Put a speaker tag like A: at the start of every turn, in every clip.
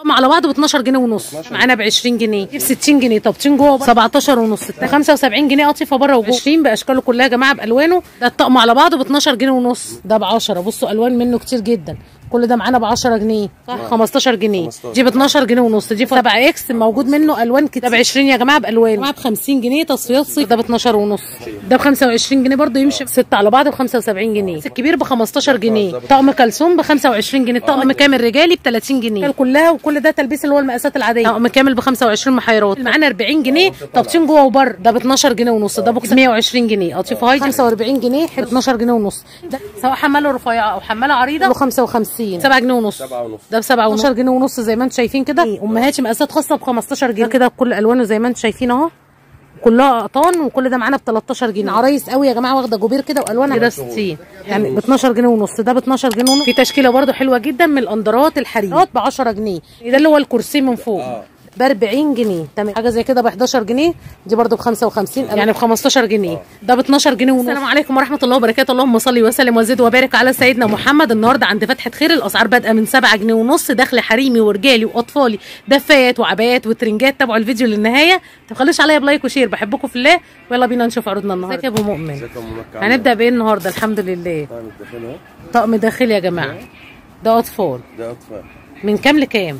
A: هم على بعض ب 12 جنيه ونص معانا ب 20 جنيه ب 60 جنيه طبطين جوه ب 17 ونص 75 جنيه قطيفه بره وجوه 20 باشكاله كلها يا جماعه بالوانه ده الطقم على بعضه ب 12 جنيه ونص ده ب 10 بصوا الوان منه كتير جدا كل ده معانا ب 10 جنيه صح 15 جنيه
B: 15.
A: دي ب 12 جنيه ونص دي 7 اكس موجود منه الوان كتير ده ب 20 يا جماعه بالوان جماعه ب 50 جنيه تصفيات صيف ده ب 12 ونص ده ب 25 جنيه برده يمشي 6 على بعض ب 75 جنيه الكبير ب 15 جنيه طقم كلثوم ب 25 جنيه طقم كامل رجالي ب 30 جنيه كلها وكل ده تلبيس اللي هو المقاسات العاديه طقم كامل ب 25 محيرات معانا 40 جنيه طابتين جوه وبره ده ب 12 جنيه ونص ده ب 120 جنيه قطيفه هاي 45 جنيه حلو 12 جنيه ونص ده سواء حماله رفيعه او حماله عريضه ب 55 7 جنيه ونص
B: سبعة ونص
A: ده ب 7 ونص جنيه ونص زي ما انتم شايفين كده امهاتي مقاسات خاصه ب 15 جنيه ده كده بكل الوانه زي ما انتم شايفين اهو كلها قطان وكل ده معانا ب 13 جنيه عرايس قوي يا جماعه واخده جوبير كده والوانها كده 60 يعني ب 12 جنيه ونص ده ب 12 جنيه ونص في تشكيله برده حلوه جدا من الاندرات الحرير ب 10 جنيه ده اللي هو الكرسي من فوق ب 40 جنيه تمام حاجه زي كده ب 11 جنيه دي برده ب 55 يعني ب 15 جنيه ده ب 12 جنيه ونص السلام عليكم ورحمه الله وبركاته اللهم صل وسلم وزد وبارك على سيدنا محمد النهارده عند فتحه خير الاسعار بادئه من 7 جنيه ونص دخل حريمي ورجالي واطفالي دفايات وعبايات وترنجات تابعوا الفيديو للنهايه ما تبخلوش عليا بلايك وشير بحبكم في الله ويلا بينا نشوف عروضنا النهارده ازيك يا ابو مؤمن
B: ازيك يا ام مكة
A: هنبدا بايه النهارده الحمد لله
B: طيب الدخان اهو
A: طقم داخلي يا جماعه ده اطفال
B: ده اطفال
A: من كام لكام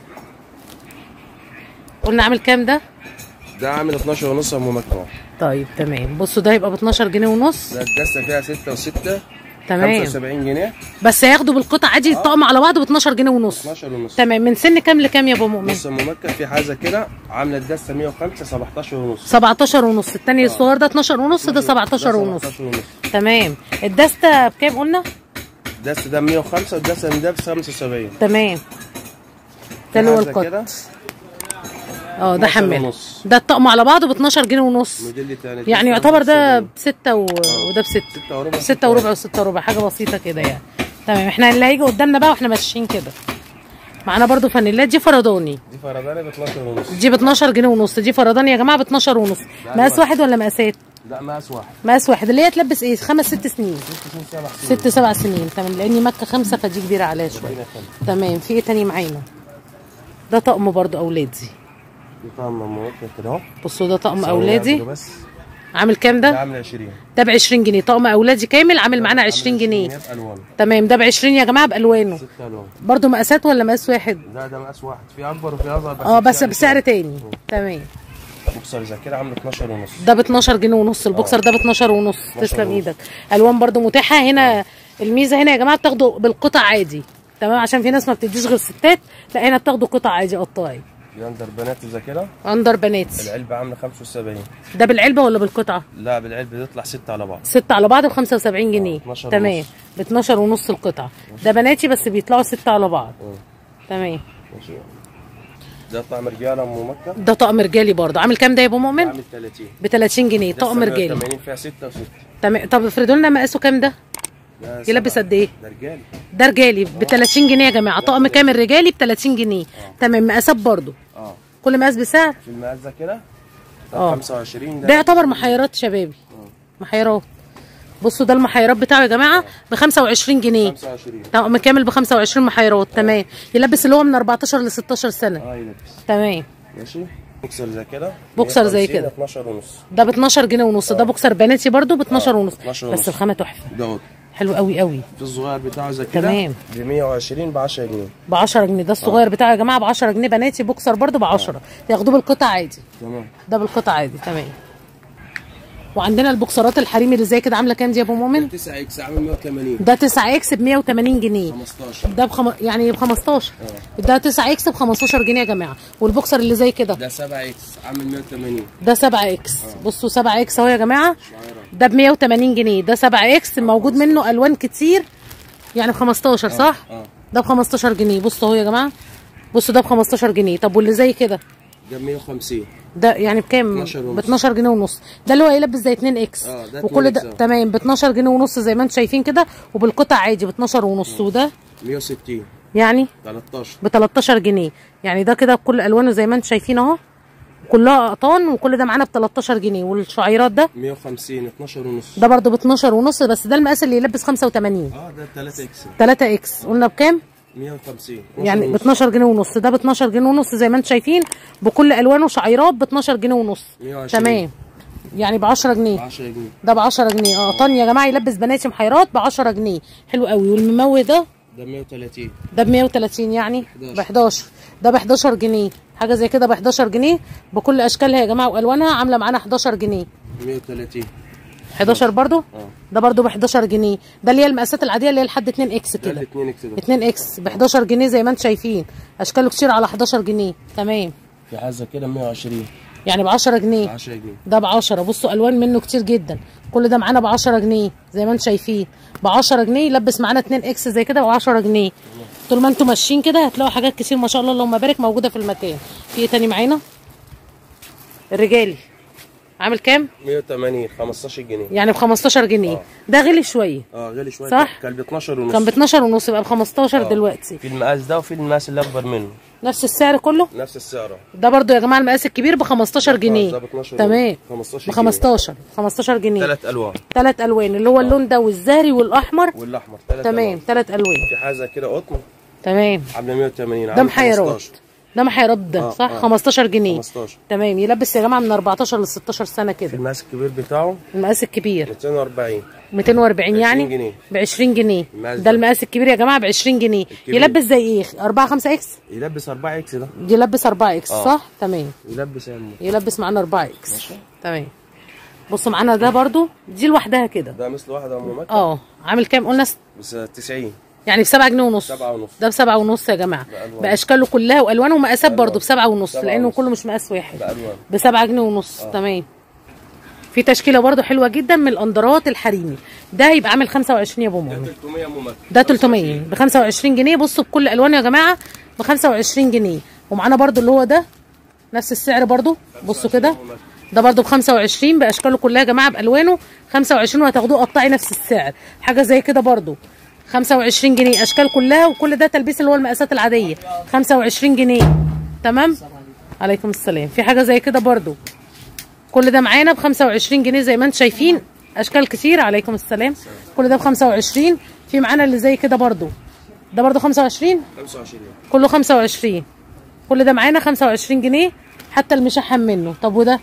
A: قلنا عامل كام ده
B: ده عامل 12 ونص يا ام مكة
A: طيب تمام بصوا ده يبقى ب 12 جنيه ونص
B: ده الدسه فيها 6 و6
A: تمام
B: 75 جنيه
A: بس هياخدوا بالقطع عادي الطقم على بعضه ب 12 جنيه ونص
B: 12 ونص
A: تمام من سن كام لكام يا ابو مؤمن
B: بص يا ام مكة في حاجه كده عامله الدسه 105 17 ونص
A: 17 ونص التاني الصغير ده 12 ونص ده 17 ونص
B: 17 ونص
A: تمام الدستة بكام قلنا
B: الدسه ده 105 والدسه من ده ب 75
A: تمام ده اللي هو
B: حاجة
A: القط
B: كده
A: اه ده
B: 12
A: حمال
B: ونص.
A: ده الطقم على بعضه ب 12 جنيه ونص
B: موديل تاني
A: يعني يعتبر ده بستة و... وده بستة
B: 6 وربع
A: ستة وربع وستة وربع حاجة بسيطة كده يعني تمام احنا اللي هيجي قدامنا بقى واحنا ماشيين كده معانا برضو فانيلات دي فرداني
B: دي فردانه ب 12 ونص
A: دي ب 12 جنيه ونص دي فرداني يا جماعه ب 12 ونص مقاس واحد ولا مقاسات
B: لا مقاس واحد
A: مقاس واحد اللي هي تلبس ايه خمس ست سنين
B: سبع سنين
A: ست سبع سنين تمام لاني مكه خمسه فدي كبيره عليها شويه
B: هنا خمسة.
A: تمام في ايه تاني معانا ده طقم برضو اولادي
B: دي طعم ام مكة كده اهو
A: بصوا ده طقم
B: صورها
A: اولادي
B: كده بس
A: عامل كام
B: ده
A: ده
B: عامل 20
A: ده ب 20 جنيه طقم اولادي كامل عامل معانا 20 جنيه
B: بالوان
A: تمام ده ب 20 يا جماعه بالوانه
B: ست الوان
A: برضو مقاسات ولا مقاس واحد
B: ده ده مقاس واحد في اكبر وفي اصغر بس
A: اه بس
B: بسعر
A: بسعر تاني تمام
B: بوكسر زي كده عامل 12 ونص
A: ده ب 12 جنيه ونص البوكسر ده ب 12 ونص
B: 12
A: تسلم
B: ونص.
A: ايدك الوان برضو متاحه هنا الميزه هنا يا جماعه بتاخدوا بالقطع عادي تمام عشان في ناس ما بتديش غير ستات لا هنا بتاخدوا قطع عادي قطاعي
B: دي اندر بنات زي كده
A: اندر بنات
B: العلبه عامله 75
A: ده بالعلبه ولا بالقطعه
B: لا بالعلبه بتطلع 6 على بعض
A: ستة على بعض ب 75 جنيه
B: 12
A: تمام
B: ونص.
A: ب 12 ونص القطعه ده بناتي بس بيطلعوا ستة على بعض تمام
B: ماشي ده طعم رجاله ام مكه
A: ده طقم رجالي برضه عامل كام ده يا ابو مؤمن
B: عامل 30
A: ب 30 جنيه
B: ده
A: طقم رجالي
B: 80 فيها 6 و6
A: تمام طب افرضوا لنا مقاسه كام ده
B: ده
A: يلبس
B: سبعة.
A: قد ايه
B: ده رجالي
A: ده رجالي ب 30 جنيه يا جماعه طقم كامل رجالي ب 30 جنيه تمام مقاسات برضه
B: اه
A: كل مقاس بسعر
B: في المقاس ده كده
A: اه.
B: ده 25
A: ده يعتبر محيرات شبابي محيرات بصوا ده المحيرات بتاعه يا جماعه ب 25 جنيه
B: 25
A: طقم كامل ب 25 محيرات تمام يلبس اللي هو من 14 ل 16 سنه
B: اه يلبس
A: تمام
B: ماشي بوكسر زي كده
A: بوكسر زي
B: 150
A: كده.
B: 12 ونص
A: ده ب 12 جنيه ونص ده بوكسر بناتي برضو ب 12 ونص
B: 12
A: بس
B: ونص.
A: الخامه تحفه
B: دوت
A: حلو قوي قوي
B: في الصغير بتاعه زي كده
A: تمام.
B: ب 120 ب 10 جنيه
A: ب 10 جنيه ده الصغير بتاعه يا جماعه ب 10 جنيه بناتي بوكسر برضو ب 10 ياخدوه بالقطع عادي
B: تمام
A: ده بالقطع عادي تمام وعندنا البوكسرات الحريمي اللي زي كده عامله كام دي يا ابو مؤمن
B: 9 اكس عامل 180
A: ده 9 اكس ب 180 جنيه
B: 15
A: ده بخم... يعني ب 15 ده 9 اكس ب 15 جنيه يا جماعه والبوكسر اللي زي كده
B: ده 7 اكس عامل 180
A: ده 7 اكس بصوا 7 اكس اهو يا جماعه ده ب 180 جنيه ده 7 اكس موجود منه الوان كتير يعني ب 15 صح
B: اه
A: ده ب 15 جنيه بصوا اهو يا جماعه بصوا ده ب 15 جنيه طب واللي زي كده
B: ده 150
A: ده يعني بكام
B: 12 ونص.
A: ب 12 جنيه ونص ده اللي هو يلبس زي 2 اكس
B: اه، ده
A: وكل
B: 2
A: ده
B: إكس، اه.
A: تمام ب 12 جنيه ونص زي ما انتم شايفين كده وبالقطع عادي ب 12 ونص وده
B: 160
A: يعني
B: 13
A: ب 13 جنيه يعني ده كده بكل الوانه زي ما انتم شايفين اهو كلها قطان وكل ده معانا ب 13 جنيه والشعيرات ده
B: 150 12 ونص
A: ده برضو ب 12 ونص بس ده المقاس اللي يلبس 85
B: اه ده 3 اكس
A: 3 اكس قلنا بكام
B: 150
A: يعني ب 12 جنيه ونص ده ب 12 جنيه ونص زي ما انتم شايفين بكل الوانه شعيرات ب 12 جنيه ونص
B: 120.
A: تمام يعني ب 10 جنيه
B: 10 جنيه
A: ده ب 10 جنيه اه طن يا جماعه يلبس بناتي محيرات ب 10 جنيه حلو قوي والمموه ده
B: ده 130
A: ده ب 130 يعني ب 11 ده ب 11 جنيه حاجه زي كده ب 11 جنيه بكل اشكالها يا جماعه والوانها عامله معانا 11 جنيه
B: 130
A: 11 برضو
B: اه
A: ده برضو ب 11 جنيه ده اللي هي المقاسات العاديه اللي هي لحد 2 اكس
B: ده
A: كده
B: الاثنين كده
A: 2 اكس ب 11 جنيه زي ما انتم شايفين اشكاله كتير على 11 جنيه تمام
B: في حاجه كده 120
A: يعني ب 10 جنيه
B: 10 جنيه
A: ده ب 10 بصوا الوان منه كتير جدا كل ده معانا ب 10 جنيه زي ما انتم شايفين ب 10 جنيه يلبس معانا 2 اكس زي كده ب 10 جنيه طول ما انتم ماشيين كده هتلاقوا حاجات كتير ما شاء الله اللهم بارك موجوده في المكان في ايه تاني معانا الرجالي عامل كام
B: 180 15 جنيه
A: يعني ب 15 جنيه ده غلي شويه
B: اه غالي شويه
A: صح؟
B: كان ب 12 ونص
A: كان ب 12 ونص يبقى ب 15
B: آه.
A: دلوقتي
B: في المقاس ده وفي المقاس اللي اكبر منه
A: نفس السعر كله
B: نفس السعر
A: ده برضو يا جماعه المقاس الكبير ب 15 جنيه
B: ده ب 12
A: تمام
B: 15
A: ب 15 15 جنيه
B: ثلاث الوان
A: ثلاث الوان اللي هو اللون ده والزهري والاحمر
B: والاحمر ثلاث
A: تمام ثلاث الوان
B: في حاجه كده قطن
A: تمام
B: عامله 180
A: ده
B: عامله
A: محيرات
B: 15.
A: ده محيرات ده
B: آه،
A: صح
B: آه.
A: 15 جنيه
B: 15
A: تمام يلبس يا جماعه من 14 ل 16 سنه
B: في
A: كده
B: المقاس الكبير بتاعه
A: المقاس الكبير
B: 240
A: 240 يعني
B: جنيه.
A: ب 20 جنيه
B: المقاس
A: ده
B: ده.
A: المقاس الكبير يا جماعه ب 20 جنيه
B: الكبير.
A: يلبس زي ايه 4 5 اكس
B: يلبس 4 اكس ده
A: يلبس 4 اكس
B: آه.
A: صح تمام
B: يلبس يا عم
A: يلبس معانا 4 اكس تمام بصوا معانا ده برضو دي لوحدها كده
B: ده مثل واحده ام مكه
A: اه عامل كام قلنا س-
B: بس 90
A: يعني بسبعة جنيه ونص
B: سبعة ونص.
A: ده بسبعة ونص يا جماعة
B: بألوان.
A: بأشكاله كلها وألوانه ومقاسات برضه بسبعة ونص
B: سبعة
A: لأنه
B: ونص.
A: كله مش مقاس واحد
B: بألوان
A: بسبعة جنيه ونص تمام في تشكيلة برضه حلوة جدا من الأندرات الحريمي ده هيبقى عامل 25 يا أبو
B: ده
A: مؤمن
B: 300 ام مكه
A: ده 300 ب 25 جنيه بصوا بكل ألوانه يا جماعة ب 25 جنيه ومعانا برضه اللي هو ده نفس السعر برضه بصوا كده ده برضه ب 25 باشكاله كلها يا جماعه بالوانه 25 وهتاخدوه قطعي نفس السعر حاجه زي كده برضه 25 جنيه اشكال كلها وكل ده تلبيس اللي هو المقاسات العاديه 25 جنيه تمام عليكم السلام في حاجه زي كده برضه كل ده معانا ب 25 جنيه زي ما انتم شايفين اشكال كتير عليكم السلام كل ده ب 25 في معانا اللي زي كده برضه ده برضه 25
B: 25
A: كله 25 كل ده معانا 25 جنيه حتى المشحن منه طب وده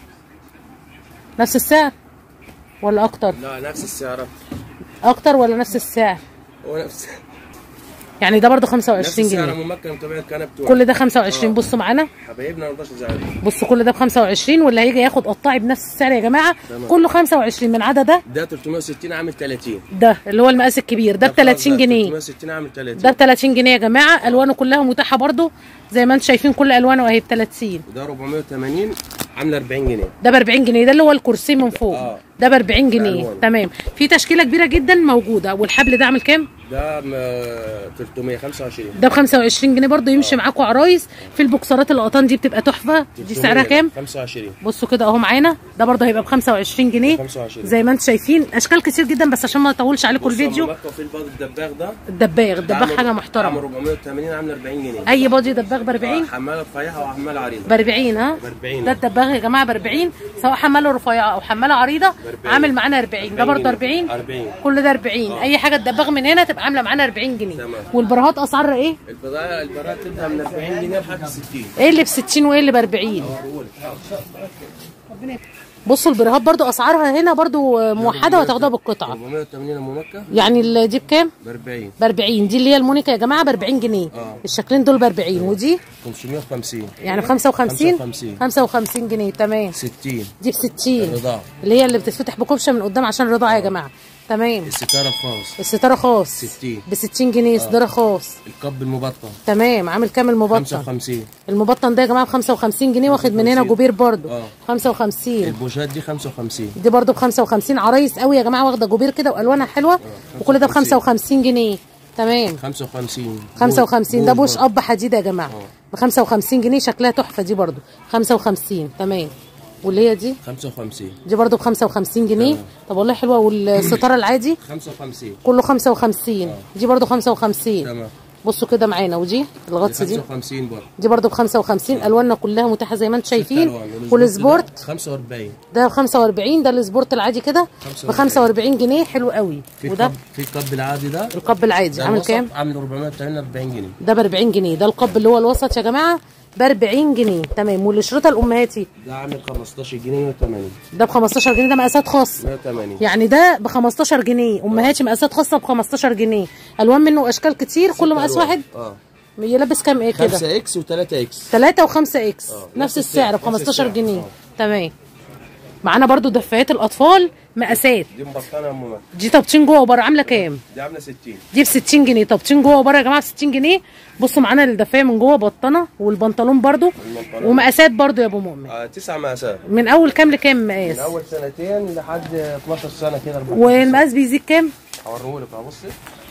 A: نفس السعر ولا اكتر
B: لا نفس السعر
A: اكتر ولا نفس السعر
B: هو نفس
A: يعني ده برضه
B: نفس
A: 25
B: السعر
A: جنيه
B: ام مكه متابع الكنب بتوعه
A: كل ده 25 بصوا معانا
B: حبايبنا 14 زعل
A: بصوا كل ده ب 25 واللي هيجي ياخد قطاعي بنفس السعر يا جماعه
B: تمام.
A: كله 25 من عدا ده
B: ده 360 عامل 30
A: ده اللي هو المقاس الكبير ده ب 30 جنيه
B: 360 عامل 30
A: ده ب 30 جنيه يا جماعه الوانه كلها متاحه برضه زي ما انتم شايفين كل الوانه اهي ب 30
B: وده 480 عامله 40 جنيه
A: ده ب 40 جنيه ده اللي هو الكرسي من فوق
B: آه.
A: ده ب 40 جنيه
B: بألوان.
A: تمام في تشكيله كبيره جدا موجوده والحبل ده عامل كام
B: ده م- 325
A: ده ب 25 جنيه برضه يمشي معاكم عرايس في البوكسرات القطن دي بتبقى تحفه دي سعرها كام
B: 25
A: بصوا كده اهو معانا ده برضه هيبقى ب 25 جنيه
B: 25.
A: زي ما انتم شايفين اشكال كتير جدا بس عشان ما اطولش عليكم الفيديو
B: مكه في الباض الدباغ ده
A: الدباغ
B: ده
A: الدباغ
B: عامل-
A: حاجه
B: عامل
A: محترمه
B: 480 عامله 40 جنيه
A: اي بادي دباغ ب 40
B: حماله رفيعه وحماله عريضه
A: ب 40 ها
B: ب 40
A: ده الدباغ يا جماعه ب 40 سواء حماله رفيعه او حماله عريضه
B: 40.
A: عامل معانا 40 ده برضه 40
B: 40
A: كل ده 40 اي حاجه تدبغ من هنا تبقى عامله معانا 40 جنيه
B: تمام.
A: والبراهات اسعارها ايه
B: البضاعه البضاعه تبدا من 40 جنيه لحد 60
A: ايه اللي ب 60 وايه اللي ب 40 بصوا البراهات برضو اسعارها هنا برضو موحده وهتاخدوها بالقطعه
B: 480 ام مكه
A: يعني ال- دي بكام
B: ب 40
A: ب 40 دي اللي هي المونيكا يا جماعه ب 40 جنيه
B: آه.
A: الشكلين دول ب 40 ودي
B: 550
A: يعني ب 55
B: 55.
A: 55 جنيه تمام
B: 60
A: دي ب 60
B: الرضاعة.
A: اللي هي اللي بتتفتح بكبشه من قدام عشان الرضاعه يا جماعه تمام
B: الستاره خاص
A: الستاره خاص
B: 60.
A: ب 60 جنيه ستاره خاص
B: الكب المبطن
A: تمام عامل كام المبطن
B: 55
A: المبطن ده يا جماعه ب 55 جنيه واخد من هنا
B: 55.
A: جوبير برضو
B: آه.
A: 55
B: البوشات دي 55
A: دي برضو ب 55 عرايس قوي يا جماعه واخده جوبير كده والوانها حلوه وكل ده ب 55 جنيه تمام
B: 55
A: 55 ده بوش
B: برضه.
A: اب حديد يا جماعه ب 55 جنيه شكلها تحفه دي برضو 55 تمام واللي هي دي
B: 55
A: دي برضو ب 55 جنيه طب والله حلوه والستاره العادي
B: 55
A: كله 55 دي برضو 55
B: تمام
A: بصوا كده معانا ودي الغطس دي
B: 55 برضه
A: دي برضو ب 55 الواننا كلها متاحه زي ما انتم شايفين
B: ألوان.
A: والسبورت
B: 45
A: ده ب 45 ده السبورت العادي كده ب 45 جنيه حلو قوي
B: في
A: وده
B: الكب في الكب العادي ده
A: القب العادي
B: ده
A: عامل
B: الوسط
A: كام
B: عامل 440 جنيه
A: ده ب 40 جنيه ده القب اللي هو الوسط يا جماعه ب 40 جنيه تمام والشريطه الامهاتي
B: ده عامل 15 جنيه 180
A: ده ب 15 جنيه ده مقاسات خاصه
B: 180
A: يعني ده ب 15 جنيه امهاتي مقاسات خاصه ب 15 جنيه الوان منه واشكال كتير كل مقاس
B: ألوان.
A: واحد
B: اه
A: يلبس كام ايه كده
B: 5 اكس و3 اكس
A: 3 و5 اكس
B: آه،
A: نفس
B: نفس
A: السعر ب
B: السعر، نفس
A: 15
B: السعر.
A: جنيه
B: آه.
A: تمام معانا برضو دفايات الاطفال مقاسات
B: دي مبطنه يا ام مكة.
A: دي طابتين جوه وبره عامله كام
B: دي عامله 60
A: دي ب 60 جنيه طابتين جوه وبره يا جماعه ب 60 جنيه بصوا معانا الدفايه من جوه بطانه والبنطلون برضو
B: البنطلون.
A: ومقاسات برضو يا ابو مؤمن
B: آه تسع مقاسات
A: من اول كام لكام
B: من
A: مقاس
B: اول سنتين لحد 12 سنه كده 14
A: والمقاس بيزيد كام
B: هوريهولك اهو بصي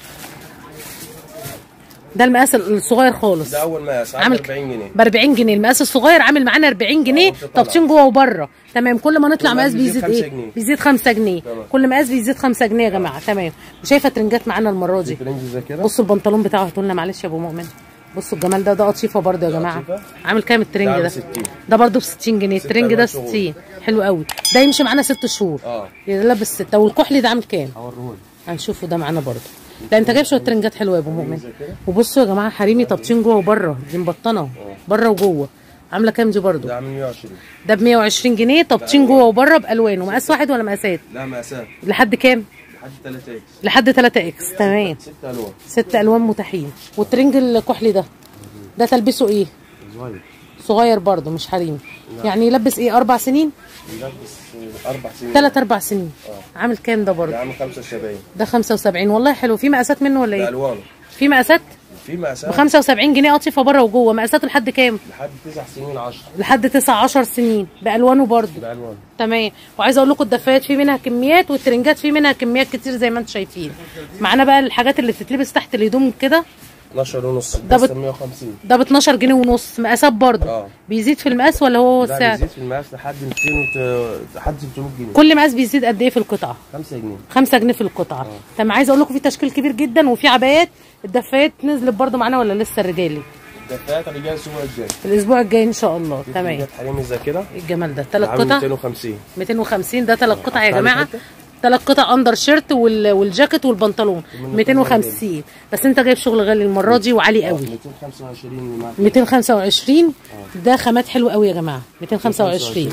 A: ده المقاس الصغير خالص
B: ده اول مقاس عامل 40 جنيه
A: ب 40 جنيه المقاس الصغير عامل معانا 40 جنيه
B: وبتطلع.
A: طابتين جوه وبره تمام كل ما نطلع
B: كل
A: مقاس
B: مقاس بيزيد
A: بيزيد
B: خمسة
A: ايه
B: جنيه.
A: بيزيد 5 جنيه
B: تمام.
A: كل مقاس بيزيد 5 جنيه يا جماعه تمام وشايفه ترنجات معانا المره دي
B: فرنج زي كده
A: بصوا البنطلون بتاعه هاتوا لنا معلش يا ابو مؤمن بصوا الجمال ده ده قطيفه برده يا جماعه
B: قطيفة.
A: عامل كام الترنج
B: ده
A: ده
B: عامل 60.
A: ده برده ب 60 جنيه
B: ستة
A: الترنج ده
B: ألوان شغل.
A: 60 حلو قوي ده يمشي معانا 6 شهور
B: اه
A: يلبس 6 والكحلي ده عامل كام
B: هوريهولك
A: هنشوفه ده معانا برضه لا انت جايب شويه ترنجات حلوه يا ابو مؤمن
B: زي كده.
A: وبصوا يا جماعه حريمي طابتين جوه وبره دي مبطنه بره وجوه عامله كام دي
B: ده
A: برضه
B: عامل 120
A: ده ب 120 جنيه طابتين جوه وبره بالوانه مقاس واحد ولا مقاسات
B: لا مقاسات
A: لحد كام
B: لحد 3 اكس
A: لحد 3 اكس تمام
B: ست الوان
A: ست الوان متاحين والترنج الكحلي ده ده تلبسه ايه
B: صغير
A: صغير برضه مش حريمي يعني يلبس ايه اربع سنين
B: يلبس اربع سنين
A: ثلاث اربع سنين عامل كام ده
B: ده
A: برضه
B: عامل 75
A: ده 75 والله حلو في مقاسات منه ولا
B: ده
A: ايه
B: الوانه
A: في مقاسات
B: في
A: ب
B: مقاسات
A: 75 جنيه قطيفه بره وجوه مقاساته لحد كام
B: لحد 9 سنين 10
A: لحد 9 10 سنين بالوانه برضه
B: ده الوان
A: تمام وعايزه اقول لكم الدفايات في منها كميات والترنجات في منها كميات كتير زي ما انتم شايفين معانا بقى الحاجات اللي بتتلبس تحت الهدوم كده
B: 12 ونص
A: ده
B: ده
A: بت-
B: 150
A: ده ب 12 جنيه ونص مقاسات برضه
B: اه.
A: بيزيد في المقاس ولا هو
B: لا
A: السعر
B: بيزيد في المقاس لحد 200 وت... لحد 600 جنيه
A: كل مقاس بيزيد قد ايه في القطعه
B: 5 جنيه
A: 5 جنيه في القطعه تمام عايزه اقول لكم في تشكيل كبير جدا وفي عبايات الدفايات نزلت برضه معانا ولا لسه الرجالي
B: الدفايات رجال سوق الجاي
A: الاسبوع الجاي ان شاء الله تمام
B: جت حريمي زي كده
A: إيه الجمال ده ثلاث
B: عامل
A: قطع
B: 250
A: 250 ده ثلاث قطع يا
B: تعالي
A: جماعه
B: حتة.
A: ثلاث قطع اندر شيرت وال... والجاكيت والبنطلون 250 بس انت جايب شغل غالي المره دي وعالي قوي
B: 225 معاك
A: 225 ده خامات حلوه قوي يا جماعه 225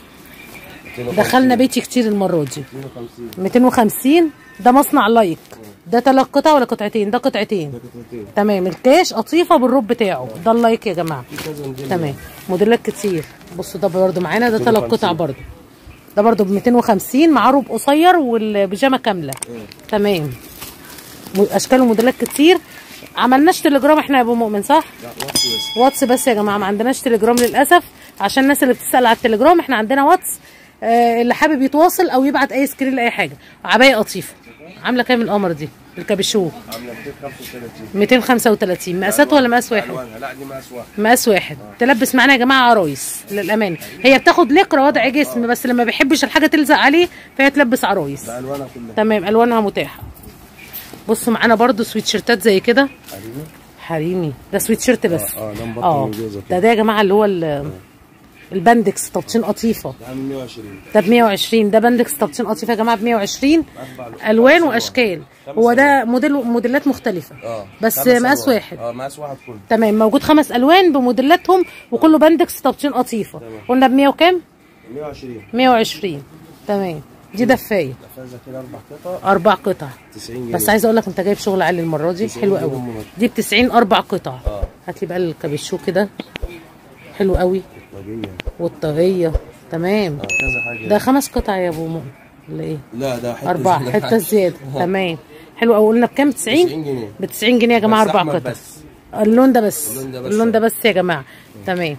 A: دخلنا بيتي كتير المره دي
B: 250
A: 250 ده مصنع لايك ده ثلاث قطع ولا قطعتين ده قطعتين
B: قطعتين
A: تمام الكاش قطيفه بالروب بتاعه ده اللايك يا جماعه
B: في كذا موديل
A: تمام موديلات كتير بصوا ده برده معانا ده ثلاث
B: 250.
A: قطع برده ده برده ب 250 معاه روب قصير والبيجامه كامله تمام م- اشكال وموديلات كتير عملناش تليجرام احنا يا ابو مؤمن صح
B: لا واتس بس
A: واتس بس يا جماعه ما عندناش تليجرام للاسف عشان الناس اللي بتسال على التليجرام احنا عندنا واتس آه اللي حابب يتواصل او يبعت اي سكرين لاي حاجه عبايه قطيفه عامله كام القمر دي الكابيشو
B: عامله 235
A: 235 مقاسات ولا مقاس واحد
B: الوانها لا دي مقاس واحد
A: مقاس واحد تلبس معانا يا جماعه عرايس للامانه هي بتاخد لقرا وضع جسم بس لما بيحبش الحاجه تلزق عليه فهي تلبس عرايس
B: ده الوانها كلها
A: تمام الوانها متاحه بصوا معانا برضو سويتشيرتات زي كده
B: حبيبي
A: حريمي ده سويتشيرت بس
B: اه ده مبطن
A: اه
B: من جوه زي
A: ده
B: كده
A: ده يا جماعه اللي هو ال- البندكس تبطين قطيفه
B: ده عامل 120
A: ده ب 120 ده بندكس تبطين قطيفه يا جماعه ب 120
B: أربع
A: الوان
B: خمس
A: واشكال
B: خمس
A: هو ده موديل موديلات مختلفه
B: اه
A: بس
B: خمس
A: مقاس
B: ألوان.
A: واحد
B: اه مقاس واحد كله
A: تمام موجود خمس الوان بموديلاتهم وكله بندكس تبطين قطيفه قلنا ب 100 وكام
B: 120
A: 120 تمام دي دفايه
B: فازه كده اربع قطع
A: اربع قطع
B: 90 جنيه
A: بس عايزه اقول لك انت جايب شغل عالي المره دي
B: 90
A: حلو
B: جنيه
A: قوي
B: ومنط.
A: دي ب 90 اربع قطع
B: اه
A: هات لي بقى الكابيشو كده حلو قوي
B: طاقيه
A: والطاغيه تمام
B: اه كذا حاجه
A: ده خمس قطع يا ابو مؤمن ولا ايه
B: لا ده حته
A: اربعه
B: زيادة.
A: حته زياده تمام حلو قوي قلنا بكام 90
B: 90 جنيه
A: ب 90 جنيه يا جماعه
B: بس
A: اربع
B: أحمر
A: قطع
B: بس.
A: اللون ده بس
B: اللون ده بس.
A: اللون ده بس يا جماعه تمام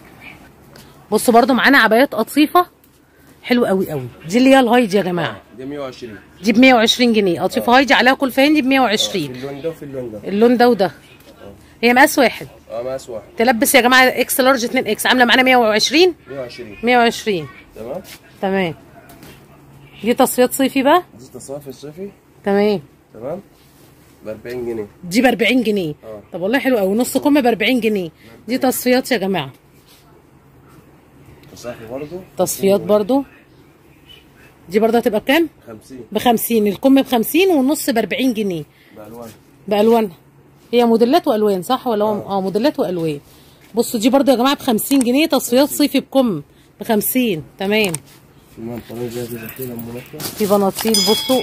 A: بصوا برضو معانا عبايات قطيفه حلو قوي قوي دي اللي هي الهايدي يا جماعه
B: دي 120
A: دي ب 120 جنيه قطيفه هايدي عليها كل فهين دي ب
B: في
A: 120
B: اللون ده وفي اللون ده
A: اللون ده وده هي مقاس واحد
B: اه مقاس واحد
A: تلبس يا جماعه اكس لارج 2 اكس عامله معانا 120
B: 120
A: 120
B: تمام
A: تمام دي تصفيات صيفي بقى
B: دي تصافي الصيفي
A: تمام
B: تمام ب 40 جنيه
A: دي ب 40 جنيه
B: اه.
A: طب والله حلو قوي نص كم ب 40 جنيه دي تصفيات يا جماعه
B: تصافي برضه
A: تصفيات برضو دي برضه هتبقى بكام
B: 50
A: ب 50 الكم ب 50 والنص ب 40 جنيه
B: بالوان
A: بالوانها هي موديلات والوان صح ولا هو اه موديلات والوان بصوا دي برضو يا جماعه ب 50 جنيه تصفيات صيفي بكم ب 50 تمام
B: في منطقه زي كده كده مناسبه
A: في بناطيل بصوا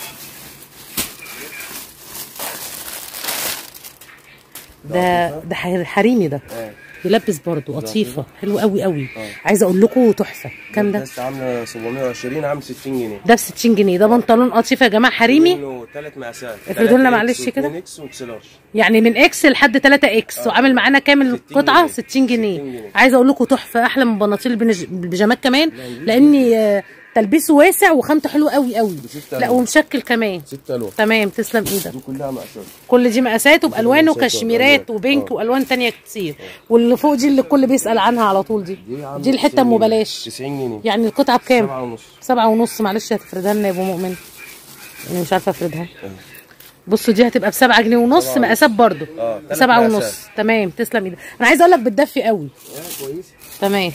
A: ده ده حر- حريمي ده
B: اه
A: يلبس برضو قطيفه حلو قوي قوي
B: اه.
A: عايزه اقول لكم تحفه كام ده
B: بس عامله 720 عامل 60 جنيه
A: ده ب 60 جنيه ده بنطلون قطيفه يا جماعه حريمي
B: منه ثلاث مقاسات
A: افردوا لنا معلش كده.
B: اكس وكسلارش
A: يعني من اكس لحد 3 اكس وعامل معانا كامل
B: 60
A: قطعه
B: جنيه.
A: 60 جنيه
B: 60 جنيه.
A: عايزه اقول لكم تحفه احلى من بناطيل البنج- البيجامات كمان لاني آه، تلبيسه واسع وخامته حلوه قوي قوي
B: بست
A: لا
B: ألوان.
A: ومشكل كمان
B: ست الوان
A: تمام تسلم ايدك
B: دي كلها مقاسات
A: كل دي مقاسات وبالوان
B: مقاسات
A: وكشميرات
B: وألوان.
A: وبينك
B: اه.
A: والوان تانية كتير واللي فوق دي اللي الكل بيسال عنها على طول دي
B: عاملة
A: دي الحته
B: 90
A: ام
B: جنيه.
A: بلاش
B: 90 جنيه
A: يعني القطعه بكام
B: سبعة ونص
A: سبعة ونص معلش هتفردها لنا يا ابو مؤمن انا مش عارفه افردها بصوا دي هتبقى بسبعة جنيه ونص
B: سبعة
A: مقاسات برضو
B: اه، تلات
A: سبعة
B: مقاسات.
A: ونص تمام تسلم ايدك انا عايزه اقول لك بتدفي قوي
B: اه كويس
A: تمام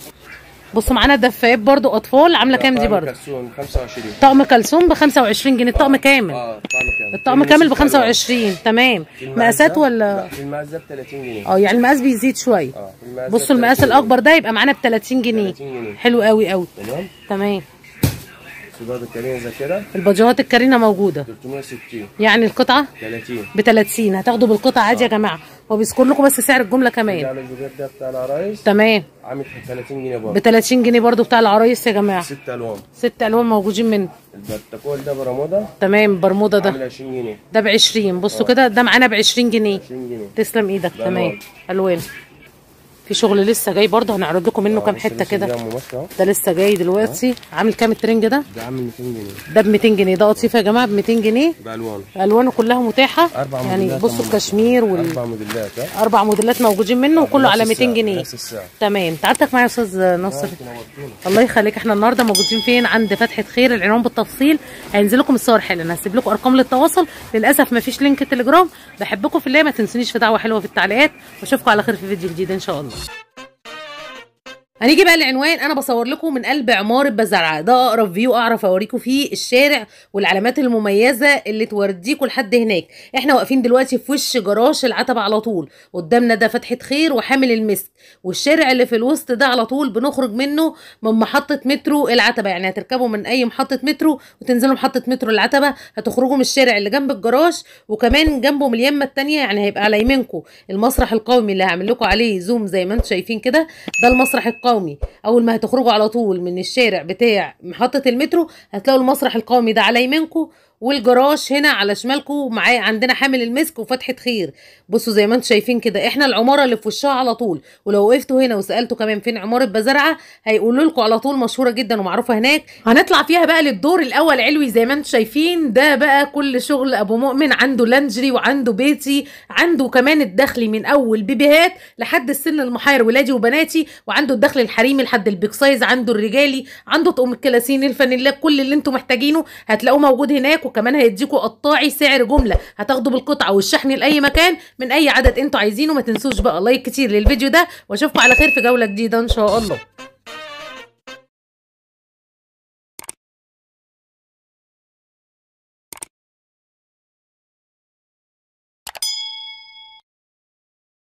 A: بصوا معانا دفايات برضو اطفال عامله كام دي برضو
B: كلسون 25
A: طقم كلثوم ب 25 جنيه الطقم كامل
B: اه طقم كامل
A: الطقم كامل ب 25 تمام
B: في المقاس
A: مقاسات
B: ده-
A: ولا
B: لا، في المقاس ده ب 30 جنيه
A: اه يعني المقاس بيزيد شويه
B: اه في المقاس ده
A: بصوا المقاس
B: 30
A: الاكبر ده يبقى معانا ب 30 جنيه
B: 30 جنيه.
A: حلو قوي قوي
B: تمام
A: تمام
B: سداد الكريم زي كده
A: الباجوهات الكارينا موجوده
B: 360
A: يعني القطعه
B: 30
A: ب 30 هتاخدوا بالقطعه عادي يا جماعه هو بيذكر لكم بس سعر الجمله
B: ده
A: كمان
B: على الجوجات ده بتاع العرايس
A: تمام
B: عامل 30 جنيه
A: ب
B: برضه
A: 30 جنيه برضو بتاع العرايس يا جماعه
B: ست الوان
A: ست الوان موجودين منه
B: البرتقال ده برمودا
A: تمام برمودا ده
B: عامل 20 جنيه
A: ده ب 20 بصوا كده ده معانا ب 20 جنيه
B: 20 جنيه
A: تسلم ايدك
B: ده
A: تمام
B: ألوان.
A: الوان في شغل لسه جاي برضه هنعرض لكم منه
B: آه،
A: كام
B: لسه-
A: حته
B: لسه
A: كده
B: ده ممشى اهو
A: ده لسه جاي دلوقتي عامل كام الترنج ده
B: ده عامل 200 جنيه
A: ده ب 200 جنيه ده قطيفه يا جماعه ب 200 جنيه
B: بالوان
A: الوانه كلها متاحه
B: اربع
A: يعني
B: موديلات
A: بصوا
B: هم.
A: الكشمير وال
B: اربع موديلات ها
A: اربع موديلات موجودين منه وكله
B: نفس
A: على 200
B: السعر،
A: جنيه
B: نفس السعر
A: تمام تعبتك معايا يا استاذ ناصر الله يخليك احنا النهارده موجودين فين عند فتحه خير العنوان بالتفصيل هينزل لكم الصور حالا هسيب لكم ارقام للتواصل للاسف ما فيش لينك تليجرام بحبكم في الله ما تنسونيش في دعوه حلوه في التعليقات واشوفكم على خير في فيديو جديد ان شاء الله هنيجي بقى للعنوان انا بصور لكم من قلب عماره بزرعه ده اقرب فيو اعرف اوريكم فيه الشارع والعلامات المميزه اللي توديكم لحد هناك احنا واقفين دلوقتي في وش جراج العتبه على طول قدامنا ده فتحه خير وحامل المسك والشارع اللي في الوسط ده على طول بنخرج منه من محطه مترو العتبه يعني هتركبوا من اي محطه مترو وتنزلوا محطه مترو العتبه هتخرجوا من الشارع اللي جنب الجراج وكمان جنبه من اليمه التانية يعني هيبقى على يمينكم المسرح القومي اللي هعمل لكم عليه زوم زي ما انتم شايفين كده ده المسرح القومي اول ما هتخرجوا على طول من الشارع بتاع محطه المترو هتلاقوا المسرح القومي ده على يمينكم والجراج هنا على شمالكم معاه عندنا حامل المسك وفتحه خير بصوا زي ما انتم شايفين كده احنا العماره اللي في وشها على طول ولو وقفتوا هنا وسالتوا كمان فين عماره بزرعه هيقولوا لكم على طول مشهوره جدا ومعروفه هناك هنطلع فيها بقى للدور الاول علوي زي ما انتم شايفين ده بقى كل شغل ابو مؤمن عنده لانجري وعنده بيتي عنده كمان الدخلي من اول بيبيهات لحد السن المحير ولادي وبناتي وعنده الدخل الحريمي لحد البيك سايز عنده الرجالي عنده طقم الكلاسين الفانيلات كل اللي انتم محتاجينه هتلاقوه موجود هناك وكمان هيديكوا قطاعي سعر جمله هتاخدوا بالقطعه والشحن لاي مكان من اي عدد انتوا عايزينه ما تنسوش بقى لايك كتير للفيديو ده واشوفكم على خير في جوله جديده ان شاء الله